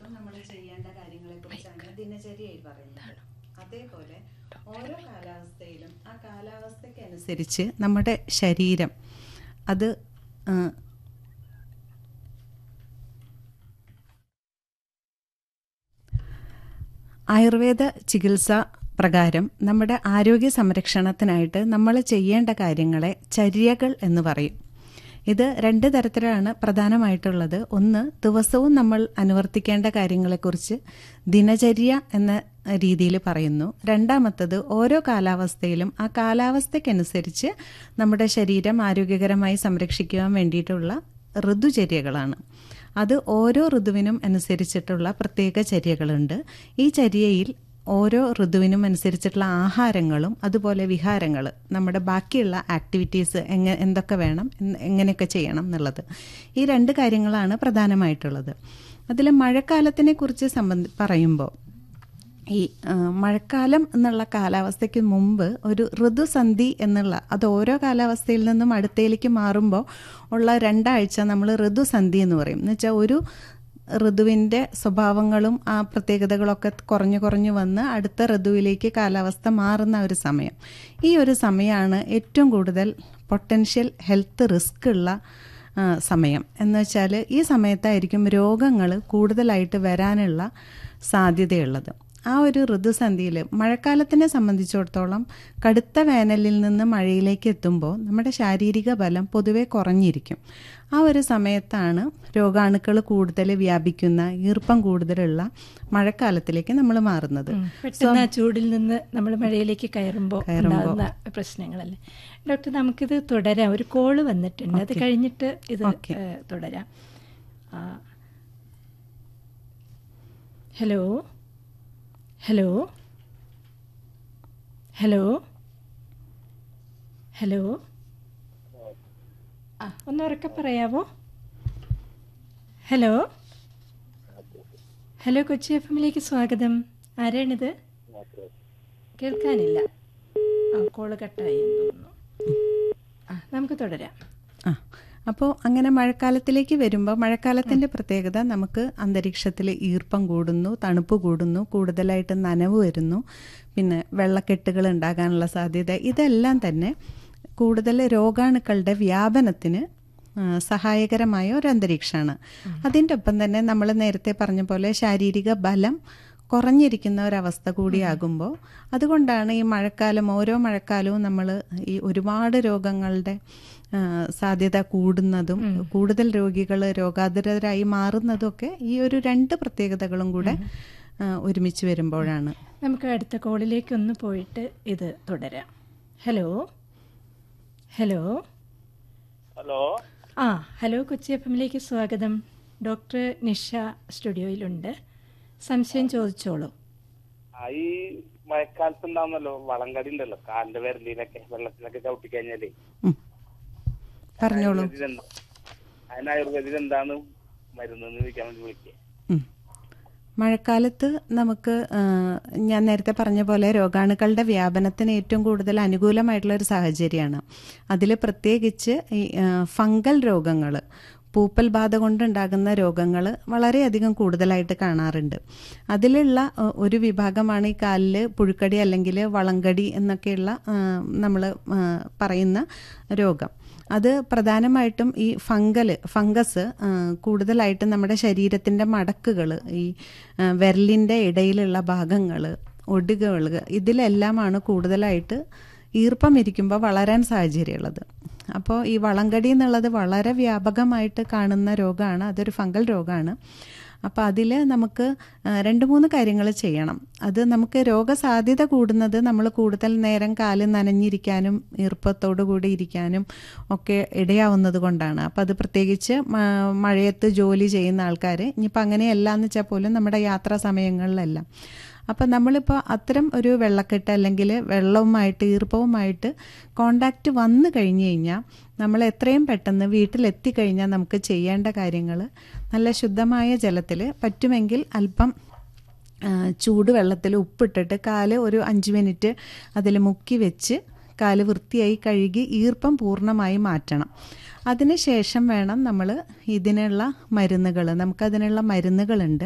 നമ്മൾ ചെയ്യേണ്ട കാര്യങ്ങളെ കുറിച്ചാണ് ദിനചര്യയിൽ പറയുന്നത് അതേപോലെ ഓരോ കാലാവസ്ഥയിലും ആ കാലാവസ്ഥയ്ക്ക് അനുസരിച്ച് നമ്മുടെ ശരീരം അത് ആ, ആയുർവേദ ചികിത്സ പ്രകാരം നമ്മുടെ ആരോഗ്യ സംരക്ഷണത്തിനായിട്ട് നമ്മൾ ചെയ്യേണ്ട കാര്യങ്ങളെ ചര്യകൾ എന്ന് പറയും ഇത് രണ്ട് തരത്തിലാണ് പ്രധാനമായിട്ടുള്ളത് ഒന്ന് ദിവസവും നമ്മൾ അനുവർത്തിക്കേണ്ട കാര്യങ്ങളെക്കുറിച്ച് ദിനചര്യ എന്ന രീതിയിൽ പറയുന്നു രണ്ടാമത്തത് ഓരോ കാലാവസ്ഥയിലും ആ കാലാവസ്ഥയ്ക്കനുസരിച്ച് നമ്മുടെ ശരീരം ആരോഗ്യകരമായി സംരക്ഷിക്കുവാൻ വേണ്ടിയിട്ടുള്ള ഋതുചര്യകളാണ് അത് ഓരോ ഋതുവിനും അനുസരിച്ചിട്ടുള്ള പ്രത്യേക ചര്യകളുണ്ട് ഈ ചര്യയിൽ ഓരോ ഋതുവിനും അനുസരിച്ചിട്ടുള്ള ആഹാരങ്ങളും അതുപോലെ വിഹാരങ്ങൾ നമ്മുടെ ബാക്കിയുള്ള ആക്ടിവിറ്റീസ് എങ്ങനെ എന്തൊക്കെ വേണം എന്ന് എങ്ങനെയൊക്കെ ചെയ്യണം എന്നുള്ളത് ഈ രണ്ട് കാര്യങ്ങളാണ് പ്രധാനമായിട്ടുള്ളത് അതിൽ മഴക്കാലത്തിനെ കുറിച്ച് സംബന്ധി പറയുമ്പോൾ ഈ ആ, മഴക്കാലം എന്നുള്ള കാലാവസ്ഥയ്ക്ക് മുമ്പ് ഒരു ഋതുസന്ധി എന്നുള്ള അത് ഓരോ കാലാവസ്ഥയിൽ നിന്നും അടുത്തയിലേക്ക് മാറുമ്പോൾ ഉള്ള രണ്ടാഴ്ച നമ്മൾ ഋതുസന്ധി എന്ന് പറയും എന്ന് വെച്ചാൽ ഒരു ഋതുവിൻ്റെ സ്വഭാവങ്ങളും ആ പ്രത്യേകതകളൊക്കെ കുറഞ്ഞു കുറഞ്ഞു വന്ന് അടുത്ത ഋതുവിലേക്ക് കാലാവസ്ഥ മാറുന്ന ഒരു സമയം ഈ ഒരു സമയമാണ് ഏറ്റവും കൂടുതൽ പൊട്ടൻഷ്യൽ ഹെൽത്ത് റിസ്ക് ഉള്ള ആ, സമയം എന്ന് വെച്ചാൽ ഈ സമയത്തായിരിക്കും രോഗങ്ങൾ കൂടുതലായിട്ട് വരാനുള്ള സാധ്യതയുള്ളത് ആ ഒരു ഋതുസന്ധിയിൽ മഴക്കാലത്തിനെ സംബന്ധിച്ചിടത്തോളം കടുത്ത വേനലിൽ നിന്ന് മഴയിലേക്ക് എത്തുമ്പോൾ നമ്മുടെ ശാരീരിക ബലം പൊതുവെ കുറഞ്ഞിരിക്കും ആ ഒരു സമയത്താണ് രോഗാണുക്കൾ കൂടുതൽ വ്യാപിക്കുന്ന ഈർപ്പം കൂടുതലുള്ള മഴക്കാലത്തിലേക്ക് നമ്മൾ മാറുന്നത് ഉം. പെട്ടെന്ന് ആ ചൂടിൽ നിന്ന് നമ്മൾ മഴയിലേക്ക് കയറുമ്പോൾ ഉണ്ടാകുന്ന പ്രശ്നങ്ങളല്ലേ ഡോക്ടർ നമുക്കിത് തുടരാം ഒരു കോള് വന്നിട്ടുണ്ട് അത് കഴിഞ്ഞിട്ട് ഇത് Okay. ഏഹ്, തുടരാം ആ. ഹലോ ഹലോ ഹലോ ഹലോ ആ ഒന്ന് ഉറക്കെ പറയാവോ ഹലോ ഹലോ കൊച്ചി എഫ് എമ്മിലേക്ക് സ്വാഗതം ആരാണിത് കേൾക്കാനില്ല ആ കോള് കട്ടായി എന്ന് തോന്നുന്നു ആ നമുക്ക് തുടരാം ആ അപ്പോൾ അങ്ങനെ മഴക്കാലത്തിലേക്ക് വരുമ്പോൾ മഴക്കാലത്തിൻ്റെ പ്രത്യേകത നമുക്ക് അന്തരീക്ഷത്തിൽ ഈർപ്പം കൂടുന്നു തണുപ്പ് കൂടുന്നു കൂടുതലായിട്ട് നനവ് വരുന്നു പിന്നെ വെള്ളക്കെട്ടുകൾ ഉണ്ടാകാനുള്ള സാധ്യത ഇതെല്ലാം തന്നെ കൂടുതൽ രോഗാണുക്കളുടെ വ്യാപനത്തിന് ആ, സഹായകരമായ ഒരു അന്തരീക്ഷമാണ് അതിൻ്റെ ഒപ്പം തന്നെ നമ്മൾ നേരത്തെ പറഞ്ഞ പോലെ ശാരീരിക ബലം കുറഞ്ഞിരിക്കുന്ന ഒരവസ്ഥ കൂടിയാകുമ്പോൾ അതുകൊണ്ടാണ് ഈ മഴക്കാലം ഓരോ മഴക്കാലവും നമ്മൾ ഈ ഒരുപാട് രോഗങ്ങളുടെ ആ, സാധ്യത കൂടുന്നതും കൂടുതൽ രോഗികൾ രോഗാതുരരായി മാറുന്നതും ഒക്കെ ഈ ഒരു രണ്ട് പ്രത്യേകതകളും കൂടെ ആ, ഒരുമിച്ച് വരുമ്പോഴാണ് നമുക്ക് അടുത്ത കോളിലേക്ക് ഒന്ന് പോയിട്ട് ഇത് തുടരാം ഹലോ ഹലോ ഹലോ ആ ഹലോ കൊച്ചി എഫ് എമ്മിലേക്ക് സ്വാഗതം ഡോക്ടർ നിഷ സ്റ്റുഡിയോയിലുണ്ട് സംശയം ചോദിച്ചോളൂ ആ ഈ മഴക്കാലത്ത് ഉണ്ടാവുന്നല്ലോ വളങ്കടി ഉണ്ടല്ലോ കാലിന്റെ വിരലിനൊക്കെ വെള്ളത്തിനൊക്കെ ചവിട്ടി കഴിഞ്ഞാലേ ഉം. പറഞ്ഞോളൂ ആയുർവേദിൽ എന്താ അതിന് ആയുർവേദിൽ എന്താണ് മരുന്ന് എന്ന് ചോദിക്കാൻ വേണ്ടി വിളിക്കുക ഉം. മഴക്കാലത്ത് നമുക്ക് ആ, ഞാൻ നേരത്തെ പറഞ്ഞ പോലെ രോഗാണുക്കളുടെ വ്യാപനത്തിന് ഏറ്റവും കൂടുതൽ അനുകൂലമായിട്ടുള്ള ഒരു സാഹചര്യമാണ് അതിൽ പ്രത്യേകിച്ച് ഈ ആ, ഫംഗൽ രോഗങ്ങൾ പൂപ്പൽ ബാധ കൊണ്ടുണ്ടാകുന്ന രോഗങ്ങൾ വളരെയധികം കൂടുതലായിട്ട് കാണാറുണ്ട് അതിലുള്ള ആ, ഒരു വിഭാഗമാണ് ഈ കാലിൽ പുഴുക്കടി അല്ലെങ്കിൽ വളങ്കടി എന്നൊക്കെയുള്ള നമ്മൾ പറയുന്ന രോഗം അത് പ്രധാനമായിട്ടും ഈ ഫംഗൽ ഫംഗസ് ആ, കൂടുതലായിട്ട് നമ്മുടെ ശരീരത്തിൻ്റെ മടക്കുകൾ ഈ ആ, വിരലിൻ്റെ ഇടയിലുള്ള ഭാഗങ്ങൾ ഒടുകുകൾ ഇതിലെല്ലാമാണ് കൂടുതലായിട്ട് ഈർപ്പം ഇരിക്കുമ്പോൾ വളരാൻ സാഹചര്യമുള്ളത് അപ്പോൾ ഈ വളങ്കടി എന്നുള്ളത് വളരെ വ്യാപകമായിട്ട് കാണുന്ന രോഗമാണ് അതൊരു ഫംഗൽ രോഗമാണ് അപ്പോൾ അതിൽ നമുക്ക് ആ, രണ്ട് മൂന്ന് കാര്യങ്ങൾ ചെയ്യണം അത് നമുക്ക് രോഗസാധ്യത കൂടുന്നത് നമ്മൾ കൂടുതൽ നേരം കാല് നനഞ്ഞിരിക്കാനും ഈർപ്പത്തോടു കൂടി ഇരിക്കാനും ഒക്കെ ഇടയാവുന്നത് കൊണ്ടാണ് അപ്പോൾ അത് പ്രത്യേകിച്ച് മ- മഴയത്ത് ജോലി ചെയ്യുന്ന ആൾക്കാർ ഇനിയിപ്പോൾ അങ്ങനെയല്ല എന്ന് വെച്ചാൽ പോലും നമ്മുടെ യാത്രാ സമയങ്ങളിലെല്ലാം അപ്പം നമ്മളിപ്പോൾ അത്തരം ഒരു വെള്ളക്കെട്ട് അല്ലെങ്കിൽ വെള്ളവുമായിട്ട് ഈർപ്പവുമായിട്ട് കോണ്ടാക്റ്റ് വന്നു കഴിഞ്ഞു കഴിഞ്ഞാൽ നമ്മൾ എത്രയും പെട്ടെന്ന് വീട്ടിലെത്തിക്കഴിഞ്ഞാൽ നമുക്ക് ചെയ്യേണ്ട കാര്യങ്ങൾ നല്ല ശുദ്ധമായ ജലത്തിൽ പറ്റുമെങ്കിൽ അല്പം ആ, ചൂടുവെള്ളത്തിൽ ഉപ്പിട്ടിട്ട് കാല് ഒരു അഞ്ച് മിനിറ്റ് അതിൽ മുക്കി വെച്ച് കാല് വൃത്തിയായി കഴുകി ഈർപ്പം പൂർണ്ണമായി മാറ്റണം അതിനുശേഷം വേണം നമ്മൾ ഇതിനുള്ള മരുന്നുകൾ നമുക്കതിനുള്ള മരുന്നുകളുണ്ട്